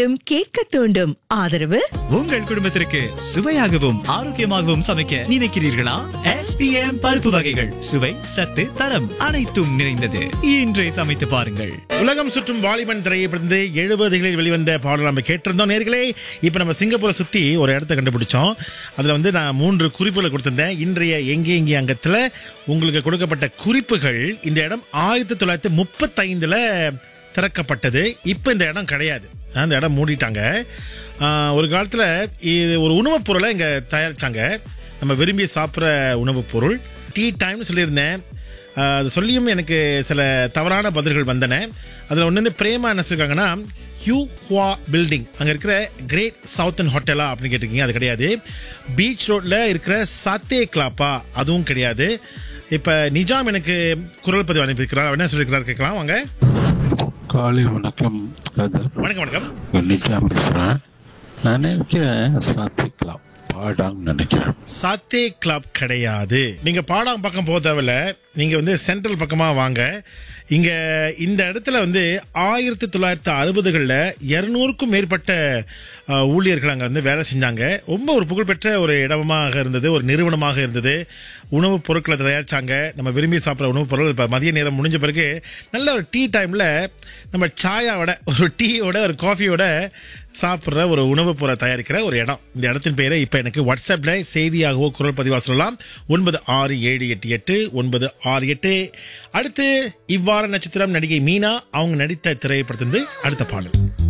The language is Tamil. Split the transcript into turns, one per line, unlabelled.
தூண்டும் கேட்க தூண்டும் ஆதரவு
உங்கள் குடும்பத்திற்கு சுவையாகவும் ஆரோக்கியமாகவும் சமைக்க நினைக்கிறீர்களா எஸ்பிஎம் பருப்பு வகைகள் சுவை சத்து தரம் அனைத்தும் நிறைந்தது இன்றே சமைத்து பாருங்கள்
உலகம் சுற்றும் வாலிபன் திரையிலிருந்து எழுபதுகளில் வெளிவந்த பாடல் நம்ம கேட்டிருந்தோம் நேர்களே இப்போ நம்ம சிங்கப்பூரை சுற்றி ஒரு இடத்த கண்டுபிடிச்சோம் அதில் வந்து நான் மூன்று குறிப்புகளை கொடுத்திருந்தேன் இன்றைய எங்கே எங்கே அங்கத்தில் உங்களுக்கு கொடுக்கப்பட்ட குறிப்புகள் இந்த இடம் ஆயிரத்தி தொள்ளாயிரத்தி முப்பத்தைந்தில் திறக்கப்பட்டது இப்போ இந்த இடம் கிடையாது அந்த இடம் மூடிட்டாங்க ஆஹ், ஒரு காலத்தில் இது ஒரு உணவுப் பொருளை இங்கே தயாரிச்சாங்க நம்ம விரும்பி சாப்பிட்ற உணவுப் பொருள் டீ டைம்னு சொல்லியிருந்தேன் ஆஹ் அது சொல்லியும் எனக்கு சில தவறான பதில்கள் வந்தன அதில் ஒன்று வந்து பிரேமா என்ன சொல்லிருக்காங்கன்னா ஹியூ ஹுவா பில்டிங் அங்கே இருக்கிற கிரேட் சவுத்தன் ஹோட்டலா அப்படின்னு கேட்டிருக்கீங்க அது கிடையாது பீச் ரோட்ல இருக்கிற சாத்தே கிளாப்பா அதுவும் கிடையாது இப்போ நிஜாம் எனக்கு குரல் பதிவு அனுப்பியிருக்கிறார் அவர் என்ன சொல்லியிருக்கிறார் கேட்கலாம் வாங்க
காலை வணக்கம் கதர்
வணக்கம் வணக்கம்
நிஜாம் பேசுகிறேன் நான் நினைக்கிறேன் சாத்திக்கலாம் பாடான்னு நினைக்கிறேன்
சாத்தே கிளப் கிடையாது நீங்க பாடாங் பக்கம் போக தேவையில்ல நீங்க வந்து சென்ட்ரல் பக்கமா வாங்க இங்க இந்த இடத்துல வந்து ஆயிரத்தி தொள்ளாயிரத்தி அறுபதுகளில் இருநூறுக்கும் மேற்பட்ட அஹ், ஊழியர்கள் அங்கே வந்து வேலை செஞ்சாங்க ரொம்ப ஒரு புகழ்பெற்ற ஒரு இடமாக இருந்தது ஒரு நிறுவனமாக இருந்தது உணவுப் பொருட்களை தயாரிச்சாங்க நம்ம விரும்பி சாப்பிட்ற உணவுப் பொருட்கள் இப்போ மதிய நேரம் முடிஞ்ச பிறகு நல்ல ஒரு டீ டைமில் நம்ம சாயாவோட ஒரு டீயோட ஒரு காஃபியோட சாப்பிட்ற ஒரு உணவுப் பொருளை தயாரிக்கிற ஒரு இடம் இந்த இடத்தின் பெயரை இப்போ எனக்கு வாட்ஸ்அப்பில் செய்தியாகவோ குரல் பதிவாக சொல்லலாம் ஒன்பது ஆறு ஏழு எட்டு எட்டு ஒன்பது ஆறு எட்டு அடுத்து இவ்வாறு நட்சத்திரம் நடிகை மீனா அவங்க நடித்த திரைப்படத்திலிருந்து அடுத்த பாடல்